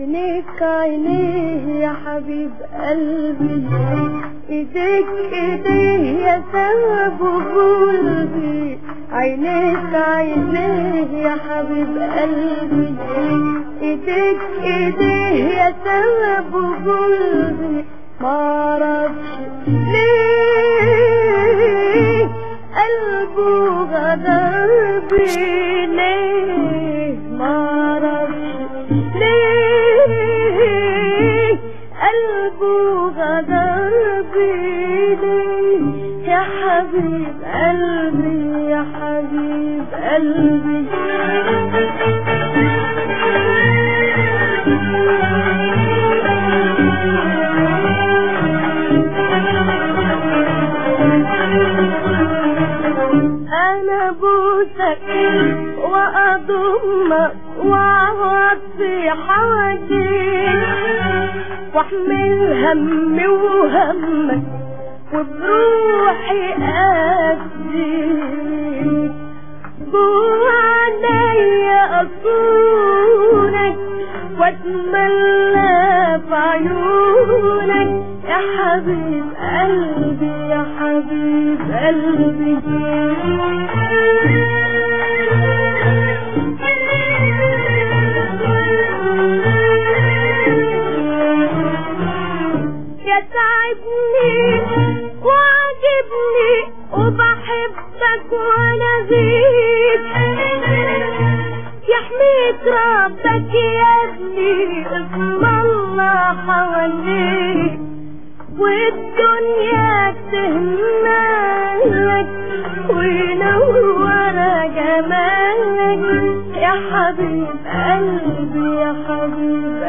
عينيك عينيه يا حبيب قلبي ايديك ايديه يا سبب قلبي عينيك عينيه يا حبيب قلبي ايديك ايديه يا سبب قلبي معرفش ليه قلبه غدر بيه ليه معرفش ليه قلبه غدر بيه ليه يا حبيب قلبي يا حبيب قلبي انا بوسك واضمك واقعد في حواجيك واحمل همي وهمك وبروحي اديك جوا عينيا اصونك واتملى في عيونك يا حبيب قلبي يا حبيب قلبي يتعبني وعجبني وبحبك وانا فيك يحميك ربك يا ابني اسم الله حواليك والدنيا تهملك وينور جمالك يا حبيب قلبي يا حبيب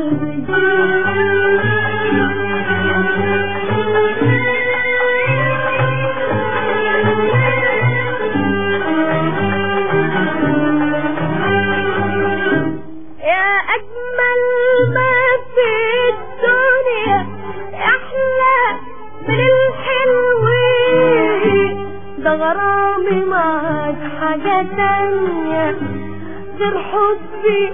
قلبي يا أجمل ما في الدنيا أحلى من الحلوين ده غرامي معاك حاجة تانية غير حبي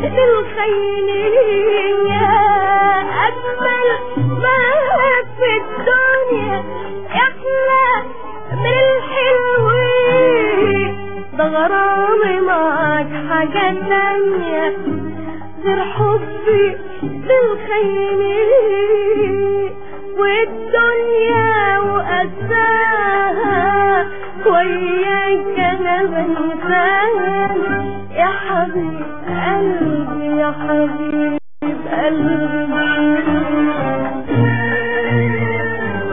للخيلين يا أجمل ما في الدنيا أحلى من الحلوين ده غرامي معاك حاجة تانية غير حبي للخيلين والدنيا وأساها وياك أنا بنساها يا حبيب قلبي يا حبيب قلبي